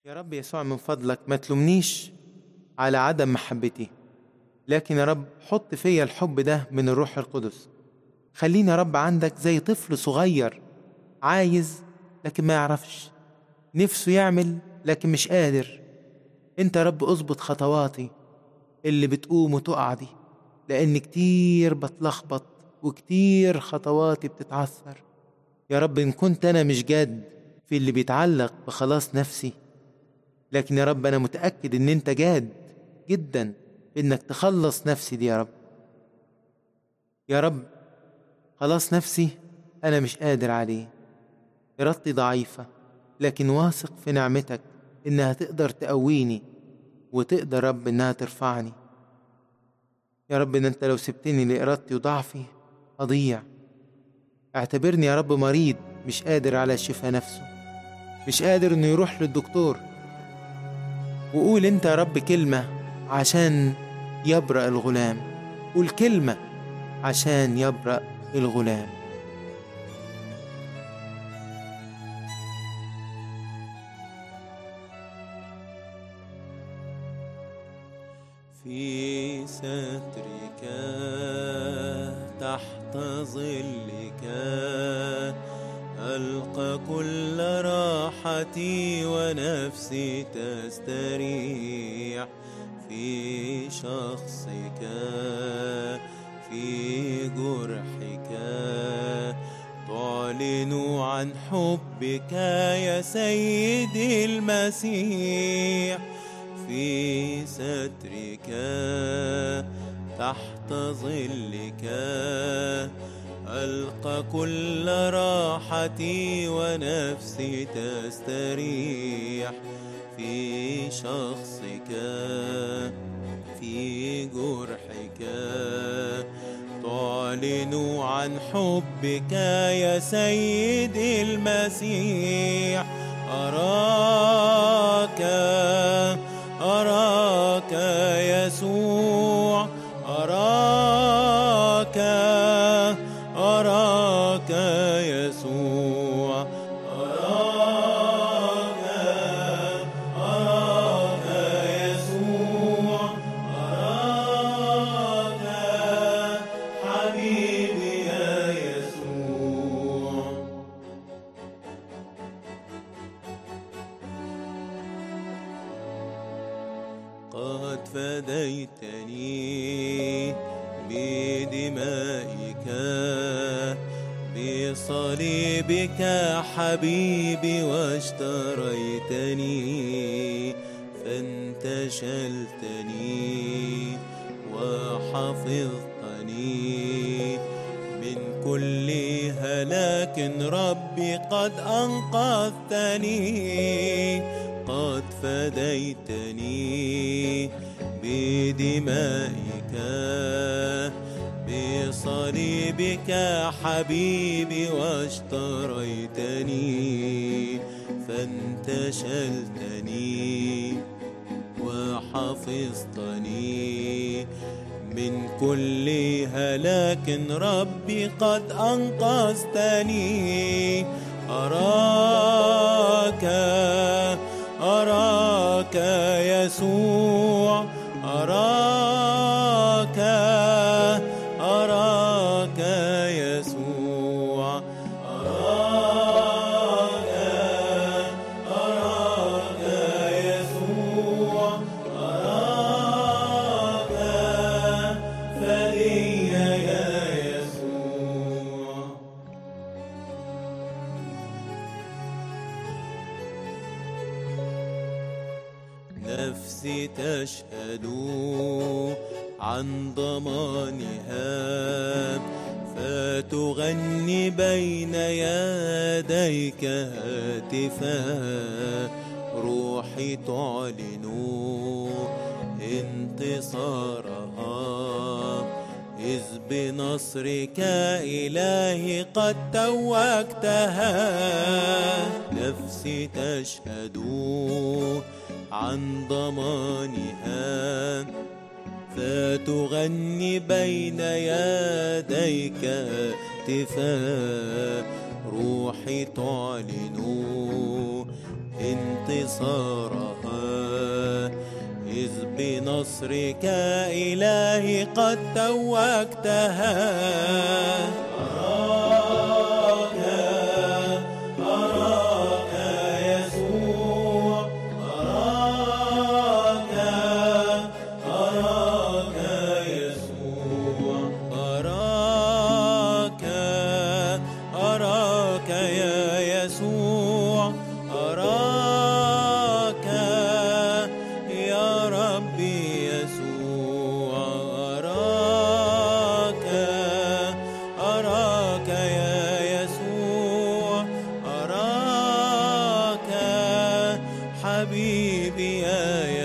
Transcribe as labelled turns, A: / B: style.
A: يا رب يسوع من فضلك ما تلومنيش على عدم محبتي لكن يا رب حط فيا الحب ده من الروح القدس خليني يا رب عندك زي طفل صغير عايز لكن ما يعرفش نفسه يعمل لكن مش قادر انت يا رب اظبط خطواتي اللي بتقوم وتقع دي لان كتير بتلخبط وكتير خطواتي بتتعثر يا رب ان كنت انا مش جاد في اللي بيتعلق بخلاص نفسي لكن يا رب انا متاكد ان انت جاد جدا انك تخلص نفسي دي يا رب يا رب خلاص نفسي انا مش قادر عليه ارادتي ضعيفه لكن واثق في نعمتك انها تقدر تقويني وتقدر رب انها ترفعني يا رب ان انت لو سبتني لارادتي وضعفي اضيع اعتبرني يا رب مريض مش قادر على الشفاء نفسه مش قادر انه يروح للدكتور وقول انت يا رب كلمة عشان يبرأ الغلام قول كلمة عشان يبرأ الغلام
B: في سترك تحت ظلك ألقى كل راحتي ونفسي تستريح في شخصك في جرحك تعلن عن حبك يا سيدي المسيح في سترك تحت ظلك ألقى كل راحتي ونفسي تستريح في شخصك في جرحك تعلن عن حبك يا سيدي المسيح أراك أراك يسوع أراك أراك يسوع أراك أراك يسوع أراك حبيبي يا يسوع قد فديتني بدمائك بصليبك حبيبي واشتريتني فانتشلتني وحفظتني من كل هلاك ربي قد أنقذتني قد فديتني بدمائك بصليبك حبيبي واشتريتني فانتشلتني وحفظتني من كل هلاك ربي قد أنقذتني أراك أراك يسوع أراك أراك يسوع أراك أراك يسوع أراك فدي يا يسوع نفسي تشهد عن ضمانها فتغني بين يديك هاتفا روحي تعلن انتصارها إذ بنصرك إلهي قد توجتها نفسي تشهد عن ضمانها فتغني بين يديك هاتفا روحي تعلن انت انتصارها إذ بنصرك إلهي قد توجتها أراك أراك يسوع أراك أراك يسوع أراك أراك يا يسوع أراك يا ربي يسوع أراك أراك يا يسوع أراك حبيبي يا